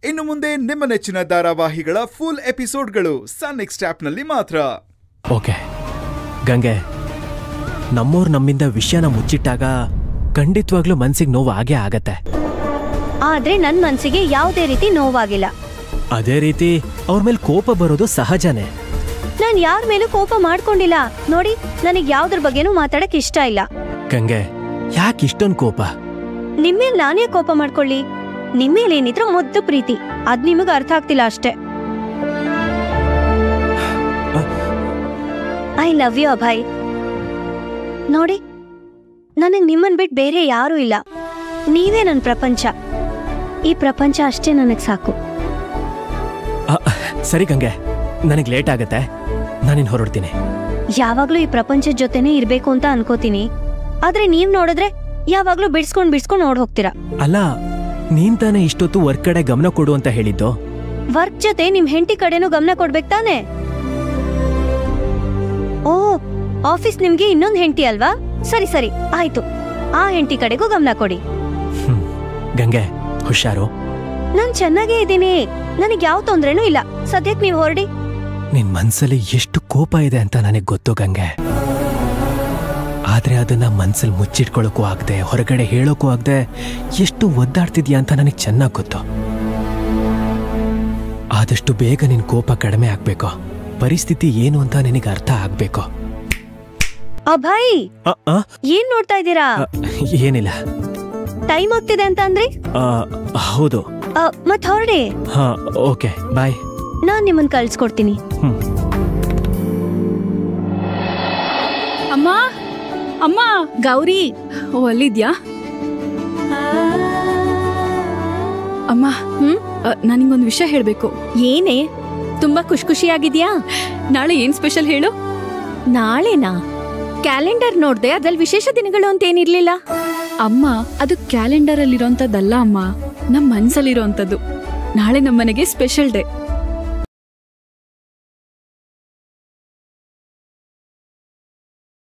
ಇನ್ನು ಮುಂದೆ ನಿಮ್ಮ ನೆಚ್ಚಿನ ಧಾರಾವಾಹಿಗಳ ಫುಲ್ ಎಪಿಸೋಡ್ಗಳು ಸನ್ ನೆಕ್ಸ್ಟ್ ಆಪ್ನಲ್ಲಿ ಮಾತ್ರ ಓಕೆ ಗಂಗೆ ನಮ್ಮೋರು ನಮ್ಮಿಂದ ವಿಷಯನ ಮುಚ್ಚಿಟ್ಟಾಗ ಖಂಡಿತವಾಗ್ಲೂ ಮನ್ಸಿಗೆ ನೋವು ಆಗೇ ಆಗತ್ತೆ ಆದ್ರೆ ನನ್ ಮನ್ಸಿಗೆ ಯಾವುದೇ ರೀತಿ ನೋವಾಗಿಲ್ಲ ಅದೇ ರೀತಿ ಅವ್ರ ಮೇಲೆ ಕೋಪ ಬರೋದು ಸಹಜನೇ ನಾನ್ ಯಾರ ಮೇಲೂ ಕೋಪ ಮಾಡ್ಕೊಂಡಿಲ್ಲ ನೋಡಿ ನನಗ್ ಯಾವ್ದ್ರ ಬಗ್ಗೆನೂ ಮಾತಾಡಕ್ ಇಷ್ಟ ಇಲ್ಲ ಗಂಗೆ ಯಾಕೆ ಇಷ್ಟೊಂದು ಕೋಪ ನಿಮ್ಮೇಲ್ ನಾನೇ ಕೋಪ ಮಾಡ್ಕೊಳ್ಳಿ ನಿಮ್ಮೇಲ್ ಏನಿದ್ರು ಮುದ್ದು ಪ್ರೀತಿ ಅದ್ ನಿಮಗ್ ಅರ್ಥ ಆಗ್ತಿಲ್ಲ ಅಷ್ಟೇ ಐ ಲವ್ ಯು ಅಭಯ್ ನೋಡಿ ನನಗ್ ನಿಮ್ಮನ್ ಬಿಟ್ ಬೇರೆ ಯಾರೂ ಇಲ್ಲ ನೀವೇ ನನ್ ಪ್ರಪಂಚ ಈ ಪ್ರಪಂಚ ಅಷ್ಟೇ ನನಗ್ ಸಾಕು ಅ, ಸರಿ ಗಂಗೆ ನನಗೆ ಲೇಟ್ ಆಗತ್ತೆ ನಾನಿನ್ ಹೊರಡ್ತೀನಿ ಯಾವಾಗ್ಲೂ ಈ ಪ್ರಪಂಚದ ಜೊತೆನೇ ಇರ್ಬೇಕು ಅಂತ ಅನ್ಕೋತೀನಿ ಆದ್ರೆ ನೀವ್ ನೋಡಿದ್ರೆ ಯಾವಾಗ್ಲೂ ಬಿಡ್ಸ್ಕೊಂಡ್ ಬಿಡ್ಸ್ಕೊಂಡ್ ನೋಡ್ ಹೋಗ್ತೀರಾ ಅಲ್ಲ ನೀನ್ ತಾನೇ ಇಷ್ಟೊತ್ತು ವರ್ಕ್ ಕಡೆ ಗಮನ ಕೊಡು ಅಂತ ಹೇಳಿದ್ದು ವರ್ಕ್ ಜೊತೆ ನಿಮ್ ಹೆಂಡತಿ ಕಡೆನೂ ಗಮನ ಕೊಡ್ಬೇಕು ತಾನೆ ಓ ಆಫೀಸ್ ನಿಮ್ಗೆ ಇನ್ನೊಂದ್ ಹೆಂಡತಿ ಅಲ್ವಾ ಸರಿ ಸರಿ ಆಯ್ತು ಆ ಹೆಂಡತಿ ಕಡೆಗೂ ಗಮನ ಕೊಡಿ ಹ್ಮ್. ಗಂಗೆ ಹುಷಾರು ನಾನ್ ಚೆನ್ನಾಗೇ ಇದ್ದೀನಿ ನನಗ್ ಯಾವ ತೊಂದ್ರೆನೂ ಇಲ್ಲ ಸದ್ಯಕ್ ನೀವ್ ಹೊರಡಿ ನಿನ್ ಮನ್ಸಲ್ಲಿ ಎಷ್ಟು ಕೋಪ ಇದೆ ಅಂತ ನನಗೆ ಗೊತ್ತು ಗಂಗೆ ಆದ್ರೆ ಅದನ್ನ ಮನ್ಸಲ್ಲಿ ಮುಚ್ಚಿಟ್ಕೊಳ್ಳೋಕ್ಕೂ ಆಗದೆ ಹೊರಗಡೆ ಹೇಳೋಕ್ಕೂ ಆಗದೆ ಎಷ್ಟು ಒದ್ದಾಡ್ತಿದ್ಯಾ ಅಂತ ನನಗೆ ಚೆನ್ನಾಗಿ ಗೊತ್ತು ಆದಷ್ಟು ಬೇಗ ನಿನ್ ಕೋಪ ಕಡಿಮೆ ಆಗ್ಬೇಕು ಪರಿಸ್ಥಿತಿ ಏನು ಅಂತ ನಿನಗೆ ಅರ್ಥ ಆಗ್ಬೇಕು ಅಭಯ್ ಅ, ಅ, ಏನ್ ನೋಡ್ತಾ ಇದ್ದೀರಾ ಅ, ಏನಿಲ್ಲ ಟೈಮ್ ಆಗ್ತಿದೆ ಅಂತ ಅಂದ್ರಿ ಆ, ಹೌದು ಅ, ಮತ್ ಹೊರಡಿ ಹಾ ಓಕೆ ಬಾಯ್ ನಾನ್ ನಿಮ್ಮನ್ ಕಳ್ಸ್ಕೊಡ್ತೀನಿ ಹ್ಮ್ ಅಮ್ಮ ಅಮ್ಮ ಗೌರಿ ಓ ಅಲ್ಲಿದ್ಯಾ ಅಮ್ಮ ಹ್ಮ್ ಅ, ನಾನಿಂಗೊಂದು ವಿಷಯ ಹೇಳ್ಬೇಕು ಏನೇ ತುಂಬಾ ಖುಷಿ ಖುಷಿಯಾಗಿದ್ಯಾ ನಾಳೆ ಏನ್ ಸ್ಪೆಷಲ್ ಹೇಳು ನಾಳೆನಾ ಕ್ಯಾಲೆಂಡರ್ ನೋಡ್ದೆ ಅದ್ರಲ್ಲಿ ವಿಶೇಷ ದಿನಗಳು ಅಂತ ಏನಿರ್ಲಿಲ್ಲ ಅಮ್ಮ ಅದು ಕ್ಯಾಲೆಂಡರ್ ಅಲ್ಲಿರೋಂಥದ್ದಲ್ಲ ಅಮ್ಮ ನಮ್ ಮನ್ಸಲ್ಲಿರೋಂಥದ್ದು ನಾಳೆ ನಮ್ಮನೆಗೆ ಸ್ಪೆಷಲ್ ಡೇ